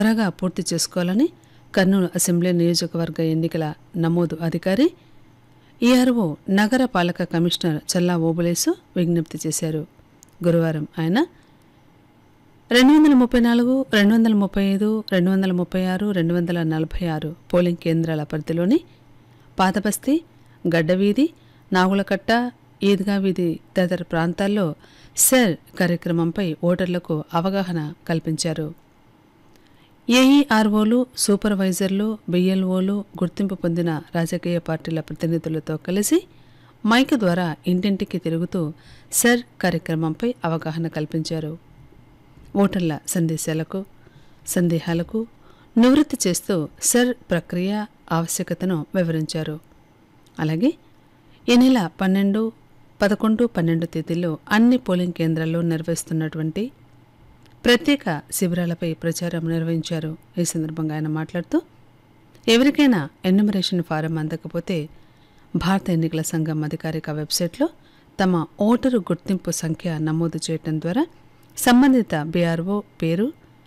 త్వరగా పూర్తి చేసుకోవాలని కర్నూలు అసెంబ్లీ నియోజకవర్గ ఎన్నికల నమోదు అధికారి ఈఆర్ఓ నగర పాలక కమిషనర్ చల్లా ఓబులేసు విజ్ఞప్తి చేశారు గురువారం ఆయన రెండు వందల ముప్పై నాలుగు రెండు వందల ముప్పై ఐదు రెండు వందల ముప్పై ఆరు రెండు వందల నలభై ఆరు పోలింగ్ కేంద్రాల పరిధిలోని పాతబస్తీ గడ్డవీధి నాగులకట్ట ఈద్గా వీధి తదితర ప్రాంతాల్లో సెర్ కార్యక్రమంపై ఓటర్లకు అవగాహన కల్పించారు ఏఈఆర్ఓలు సూపర్వైజర్లు బిఎల్ఓలు గుర్తింపు పొందిన రాజకీయ పార్టీల ప్రతినిధులతో కలిసి మైక్ ద్వారా ఇంటింటికి తిరుగుతూ సెర్ కార్యక్రమంపై అవగాహన కల్పించారు ఓటర్ల సందేశాలకు సందేహాలకు నివృత్తి చేస్తూ సెర్ ప్రక్రియ ఆవశ్యకతను వివరించారు అలాగే ఈ నెల పన్నెండు పదకొండు పన్నెండు తేదీల్లో అన్ని పోలింగ్ కేంద్రాల్లో నిర్వహిస్తున్నటువంటి ప్రత్యేక శిబిరాలపై ప్రచారం నిర్వహించారు ఈ సందర్భంగా ఆయన మాట్లాడుతూ ఎవరికైనా ఎన్యుమరేషన్ ఫారం అందకపోతే భారత ఎన్నికల సంఘం అధికారిక వెబ్సైట్లో తమ ఓటరు గుర్తింపు సంఖ్య నమోదు చేయటం ద్వారా సంబంధిత బీఆర్ఓ పేరు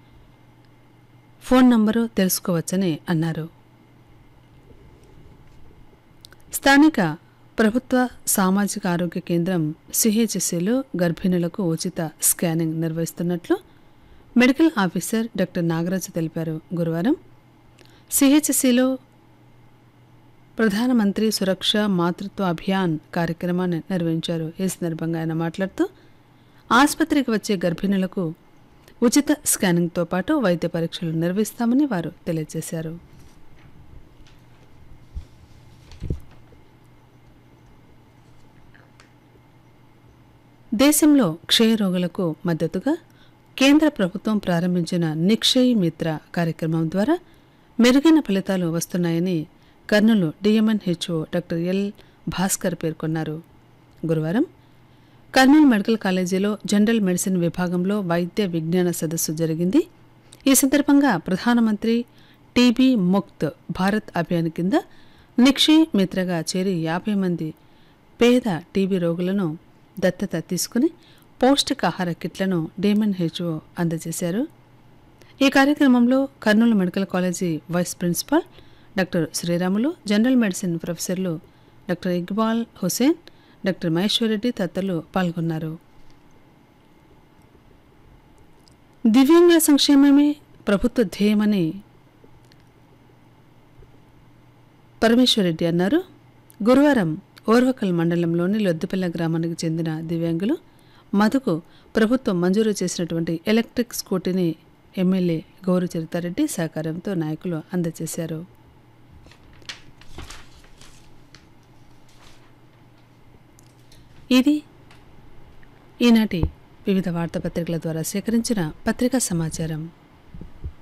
ఫోన్ నంబరు తెలుసుకోవచ్చని అన్నారు స్థానిక ప్రభుత్వ సామాజిక ఆరోగ్య కేంద్రం సిహెచ్సిలో గర్భిణులకు ఉచిత స్కానింగ్ నిర్వహిస్తున్నట్లు మెడికల్ ఆఫీసర్ డాక్టర్ నాగరాజు తెలిపారు గురువారం సిహెచ్సిలో ప్రధానమంత్రి సురక్ష మాతృత్వ అభియాన్ కార్యక్రమాన్ని నిర్వహించారు ఈ సందర్భంగా ఆయన మాట్లాడుతూ ఆసుపత్రికి వచ్చే గర్భిణులకు ఉచిత స్కానింగ్తో పాటు వైద్య పరీక్షలు నిర్వహిస్తామని వారు తెలియజేశారు దేశంలో క్షయరోగులకు మద్దతుగా కేంద్ర ప్రభుత్వం ప్రారంభించిన నిక్షయ్ మిత్ర కార్యక్రమం ద్వారా మెరుగైన ఫలితాలు వస్తున్నాయని Kurnool DM and HO doctor L Bhaskar పేర్కొన్నారు గురువారం కర్నూలు మెడికల్ కాలేజీలో జనరల్ మెడిసిన్ విభాగంలో వైద్య విజ్ఞాన సదస్సు జరిగింది ఈ సందర్భంగా ప్రధానమంత్రి టీబీ ముక్త్ భారత్ అభియాన్ కింద నిక్షయ్ మిత్రగా చేరి యాభై మంది పేద టీబీ రోగులను దత్తత తీసుకుని పౌష్టికాహార కిట్లను డేమన్ హెచ్ఓ అందజేశారు ఈ కార్యక్రమంలో Kurnool medical college vice principal doctor Sriramulu general medicine ప్రొఫెసర్లు డాక్టర్ ఇక్బాల్ హుసేన్ డాక్టర్ మహేశ్వరరెడ్డి తదితరులు పాల్గొన్నారు దివ్యాంగుల సంక్షేమమే ప్రభుత్వ ధ్యేయమని పరమేశ్వరరెడ్డి అన్నారు గురువారం ఓర్వకల్ మండలంలోని లొద్దుపల్ల గ్రామానికి చెందిన దివ్యాంగులు మధుకు ప్రభుత్వం మంజూరు చేసినటువంటి ఎలక్ట్రిక్ స్కూటీని ఎమ్మెల్యే గౌరు చరితారెడ్డి సహకారంతో నాయకులు అందజేశారు ఇది ఈనాటి వివిధ వార్తాపత్రికల ద్వారా సేకరించిన పత్రికా సమాచారం